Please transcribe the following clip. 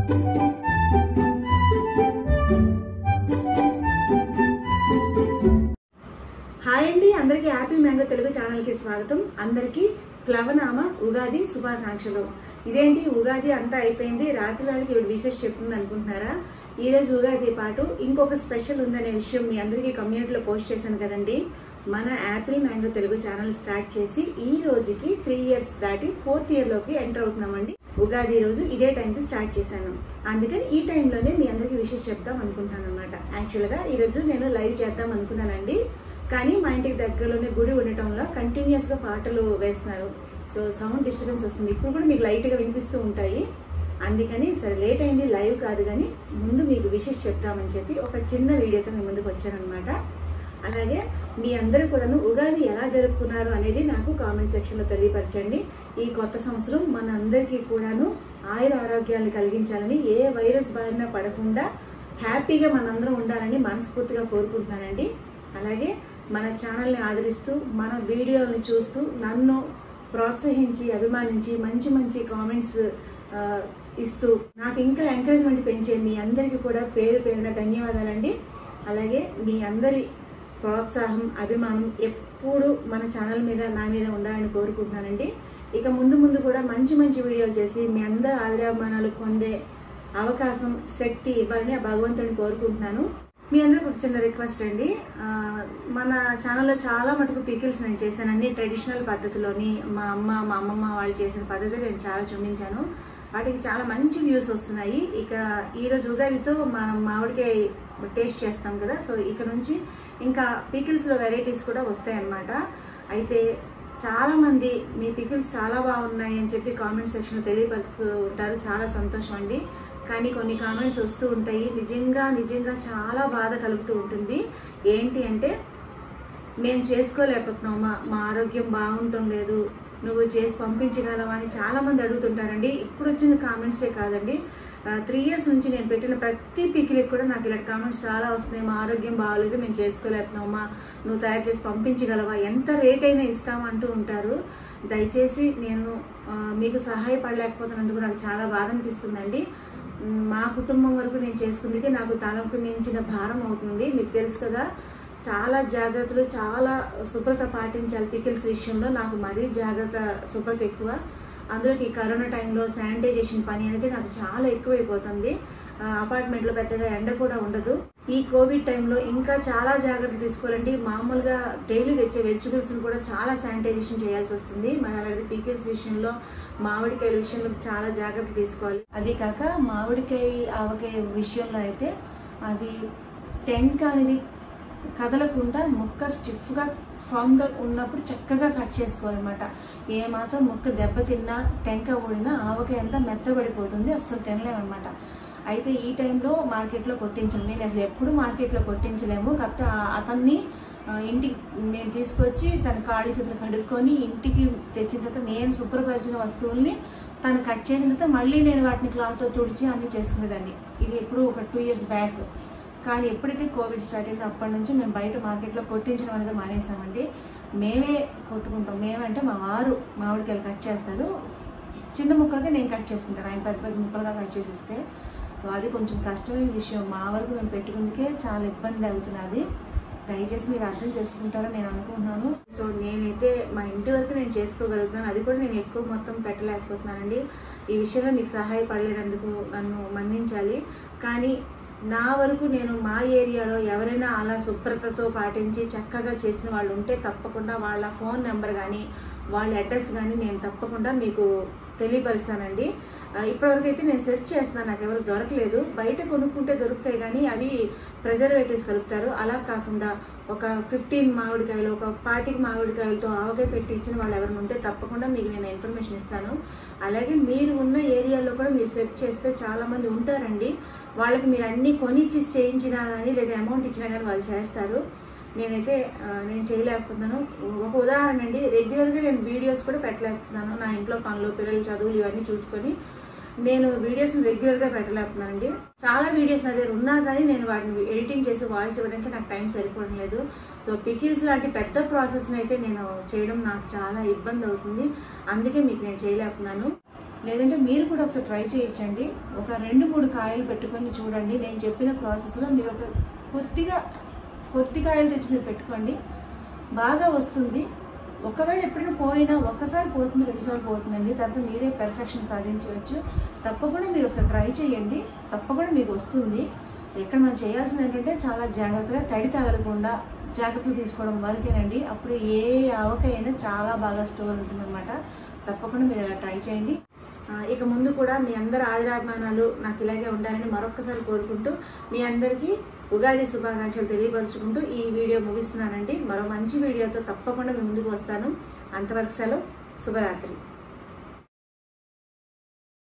hi అండి అందరికీ happy mango Telugu ఛానల్కి స్వాగతం అందరికీ ప్లవనామ ఉగాది శుభాకాంక్షలు ఇదేంటి ఉగాది అంతా అయిపోయింది రాత్రి వాళ్ళకి ఇవి విశేష చెప్తుంది అనుకుంటున్నారా ఈ రోజు ఉగాది పాటు ఇంకొక స్పెషల్ ఉందనే విషయం మీ అందరికీ కమ్యూనిటీలో పోస్ట్ చేశాను కదండి మన apple mango Telugu channel start చేసి ఈ రోజుకి త్రీ ఇయర్స్ దాటి ఫోర్త్ ఇయర్లోకి ఎంటర్ అవుతున్నామండి ఉగాది రోజు ఇదే టైంకి స్టార్ట్ చేశాను అందుకని ఈ టైంలోనే మీ అందరికీ విషయం చెప్దాం అనుకుంటాను అనమాట యాక్చువల్గా ఈరోజు నేను లైవ్ చేద్దాం అనుకున్నానండి కానీ మా ఇంటికి దగ్గరలోనే గుడి ఉండటంలో కంటిన్యూస్గా పాటలు వేస్తున్నారు సో సౌండ్ డిస్టర్బెన్స్ వస్తుంది ఇప్పుడు కూడా మీకు లైట్గా వినిపిస్తూ ఉంటాయి అందుకని సరే లేట్ అయింది లైవ్ కాదు కానీ ముందు మీకు విషెస్ చెప్తామని చెప్పి ఒక చిన్న వీడియోతో మీ ముందుకు వచ్చానమాట అలాగే మీ అందరూ కూడాను ఉగాది ఎలా జరుపుకున్నారు అనేది నాకు కామెంట్ సెక్షన్లో తెలియపరచండి ఈ కొత్త సంవత్సరం మన అందరికీ కూడాను ఆయుర ఆరోగ్యాలు కలిగించాలని ఏ వైరస్ బారిన పడకుండా హ్యాపీగా మనందరం ఉండాలని మనస్ఫూర్తిగా కోరుకుంటున్నానండి అలాగే మన ఛానల్ని ఆదరిస్తూ మన వీడియోని చూస్తూ నన్ను ప్రోత్సహించి అభిమానించి మంచి మంచి కామెంట్స్ ఇస్తూ నాకు ఇంకా ఎంకరేజ్మెంట్ పెంచే మీ అందరికీ కూడా పేరు పేరున ధన్యవాదాలండి అలాగే మీ అందరి ప్రోత్సాహం అభిమానం ఎప్పుడు మన ఛానల్ మీద నా మీద ఉండాలని కోరుకుంటున్నానండి ఇక ముందు ముందు కూడా మంచి మంచి వీడియోలు చేసి మీ అందరి ఆదరాభిమానాలు పొందే అవకాశం శక్తి ఇవ్వాలని ఆ భగవంతుని కోరుకుంటున్నాను మీ అందరికి ఒక చిన్న రిక్వెస్ట్ అండి ఆ, మన ఛానల్లో చాలా మటుకు పికిల్స్ నేను చేశాను అన్ని ట్రెడిషనల్ పద్ధతిలోని మా అమ్మ మా అమ్మమ్మ వాళ్ళు చేసిన పద్ధతి నేను చాలా చూపించాను వాటికి చాలా మంచి వ్యూస్ వస్తున్నాయి ఇక ఈరోజు ఉగాదితో మనం మామిడికాయ టేస్ట్ చేస్తాం కదా సో ఇక నుంచి ఇంకా పికిల్స్లో వెరైటీస్ కూడా వస్తాయన్నమాట అయితే చాలామంది మీ పికిల్స్ చాలా బాగున్నాయి అని చెప్పి కామెంట్ సెక్షన్లో తెలియపరుస్తూ ఉంటారు చాలా సంతోషం అండి కానీ కొన్ని కామెంట్స్ వస్తూ ఉంటాయి నిజంగా నిజంగా చాలా బాధ కలుగుతూ ఉంటుంది ఏంటి అంటే మేము చేసుకోలేకపోతున్నామా మా ఆరోగ్యం బాగుండటం లేదు నువ్వు చేసి పంపించగలవా అని చాలామంది అడుగుతుంటారండి ఇప్పుడు వచ్చిన కామెంట్సే కాదండి త్రీ ఇయర్స్ నుంచి నేను పెట్టిన ప్రతి పికిలికి కూడా నాకు ఇలాంటి కామెంట్స్ చాలా వస్తున్నాయి మా ఆరోగ్యం బాగాలేదు మేము చేసుకోలేకపోతున్నామా నువ్వు తయారు చేసి పంపించగలవా ఎంత రేట్ అయినా ఇస్తామంటూ ఉంటారు దయచేసి నేను ఆ, మీకు సహాయపడలేకపోతున్నందుకు నాకు చాలా బాధ అనిపిస్తుందండి మ్, మా కుటుంబం వరకు నేను చేసుకుందికి నాకు తలకు మించిన భారం అవుతుంది మీకు తెలుసు కదా చాలా జాగ్రత్తలు చాలా శుభ్రత పాటించాలి పికిల్స్ విషయంలో నాకు మరీ జాగ్రత్త శుభ్రత ఎక్కువ అందులో ఈ కరోనా టైంలో శానిటైజేషన్ పని అనేది నాకు చాలా ఎక్కువైపోతుంది ఆ, అపార్ట్మెంట్లో పెద్దగా ఎండ కూడా ఉండదు ఈ కోవిడ్ టైంలో ఇంకా చాలా జాగ్రత్తలు తీసుకోవాలండి మామూలుగా డైలీ తెచ్చే వెజిటబుల్స్ని కూడా చాలా శానిటైజేషన్ చేయాల్సి వస్తుంది మరి అలాగే పికిల్స్ విషయంలో మామిడికాయల విషయంలో చాలా జాగ్రత్తలు తీసుకోవాలి అది కాక మామిడికాయ ఆవకాయ విషయంలో అయితే అది టెంక అనేది కదలకుండా ముక్క స్టిఫ్గా ఫామ్గా ఉన్నప్పుడు చక్కగా కట్ చేసుకోవాలన్నమాట ఏ మాత్రం ముక్క దెబ్బతిన్నా టెంక ఊడినా ఆవకాయ అంతా మెత్తబడిపోతుంది అస్సలు తినలేమన్నమాట అయితే ఈ టైంలో మార్కెట్లో కొట్టించను నేను అసలు ఎప్పుడు మార్కెట్లో కొట్టించలేము కాకపోతే ఆ- అతన్ని ఆ, ఇంటికి నేను తీసుకొచ్చి తన కాళ్ళు చేతులు కడుక్కొని ఇంటికి తెచ్చిన తర్వాత నేను శుభ్రపరిచిన వస్తువుల్ని తను కట్ చేసిన తర్వాత మళ్ళీ నేను వాటిని క్లాత్తో తుడిచి అన్ని చేసుకునేదాన్ని ఇది ఎప్పుడు ఒక టూ ఇయర్స్ బ్యాక్ కానీ ఎప్పుడైతే కోవిడ్ స్టార్ట్ అయిందో అప్పటి నుంచి మేము బయట మార్కెట్లో కొట్టించడం అనేది మానేసామండి మేమే కొట్టుకుంటాం మేమంటే మా వారు మామిడికాయలు కట్ చేస్తారు చిన్న ముక్కలుగా నేను కట్ చేసుకుంటాను ఆయన పెద్ద పెద్ద ముక్కలుగా కట్ చేసిస్తే సో అది కొంచెం కష్టమైన విషయం మా వరకు మేము పెట్టుకుందుకే చాలా ఇబ్బంది అవుతున్నది దయచేసి మీరు అర్థం చేసుకుంటారని నేను అనుకుంటున్నాను సో నేనైతే మా ఇంటి వరకు నేను చేసుకోగలుగుతున్నాను అది కూడా నేను ఎక్కువ మొత్తం పెట్టలేకపోతున్నానండి ఈ విషయంలో మీకు సహాయపడలేనందుకు నన్ను మన్నించాలి కానీ నా వరకు నేను మా ఏరియాలో ఎవరైనా అలా శుభ్రతతో పాటించి చక్కగా చేసిన వాళ్ళు ఉంటే తప్పకుండా వాళ్ళ ఫోన్ నెంబర్ కానీ వాళ్ళ అడ్రస్ కానీ నేను తప్పకుండా మీకు తెలియపరుస్తానండి ఆ, ఇప్పటివరకు అయితే నేను సెర్చ్ చేస్తున్నాను నాకు ఎవరు దొరకలేదు బయట కొనుక్కుంటే దొరుకుతాయి కానీ అవి ప్రిజర్వేటివ్స్ కలుపుతారు అలా కాకుండా ఒక ఫిఫ్టీన్ మామిడికాయలు ఒక పాతిక మామిడికాయలతో ఆవకాయ పెట్టి ఇచ్చిన వాళ్ళు ఎవరైనా ఉంటే తప్పకుండా మీకు నేను ఇన్ఫర్మేషన్ ఇస్తాను అలాగే మీరు ఉన్న ఏరియాలో కూడా మీరు సెర్చ్ చేస్తే చాలామంది ఉంటారండి వాళ్ళకి మీరు అన్నీ కొనిచ్చి చేయించినా కానీ లేదా అమౌంట్ ఇచ్చినా కానీ వాళ్ళు చేస్తారు నేనైతే ఆ, నేను చేయలేకపోతున్నాను ఒక ఉదాహరణ అండి రెగ్యులర్గా నేను వీడియోస్ కూడా పెట్టలేకపోతున్నాను నా ఇంట్లో పనులు పిల్లల చదువులు ఇవన్నీ చూసుకొని నేను వీడియోస్ని రెగ్యులర్గా పెట్టలేకపోతున్నానండి చాలా వీడియోస్ నా దగ్గర ఉన్నా కానీ నేను వాటిని ఎడిటింగ్ చేసి వాయిస్ ఇవ్వడానికి నాకు టైం సరిపోవడం లేదు సో పికిల్స్ లాంటి పెద్ద ప్రాసెస్ని అయితే నేను చేయడం నాకు చాలా ఇబ్బంది అవుతుంది అందుకే మీకు నేను చేయలేకపోతున్నాను లేదంటే మీరు కూడా ఒకసారి ట్రై చేయొచ్చండి ఒక రెండు మూడు కాయలు పెట్టుకొని చూడండి నేను చెప్పిన ప్రాసెస్లో మీరు ఒక కొద్దిగా కొద్ది కాయలు తెచ్చి మీరు పెట్టుకోండి బాగా వస్తుంది ఒకవేళ ఎప్పుడైనా పోయినా ఒక్కసారి పోతుంది రెండుసార్లు పోతుందండి తర్వాత మీరే పెర్ఫెక్షన్ సాధించవచ్చు తప్పకుండా మీరు ఒకసారి ట్రై చేయండి తప్పకుండా మీకు వస్తుంది ఇక్కడ మనం చేయాల్సింది ఏంటంటే చాలా జాగ్రత్తగా తడి తగలకుండా జాగ్రత్తలు తీసుకోవడం వరకేనండి అప్పుడు ఏ ఆవకైనా చాలా బాగా స్టోర్ ఉంటుందన్నమాట తప్పకుండా మీరు అలా ట్రై చేయండి ఆ, ఇక ముందు కూడా మీ అందరి ఆదరాభిమానాలు నాకు ఇలాగే ఉండాలని మరొక్కసారి కోరుకుంటూ మీ అందరికీ ఉగాది శుభాకాంక్షలు తెలియపరుచుకుంటూ ఈ వీడియో ముగిస్తున్నానండి మరో మంచి వీడియోతో తప్పకుండా మీ ముందుకు వస్తాను అంతవరకు సెలవు శుభరాత్రి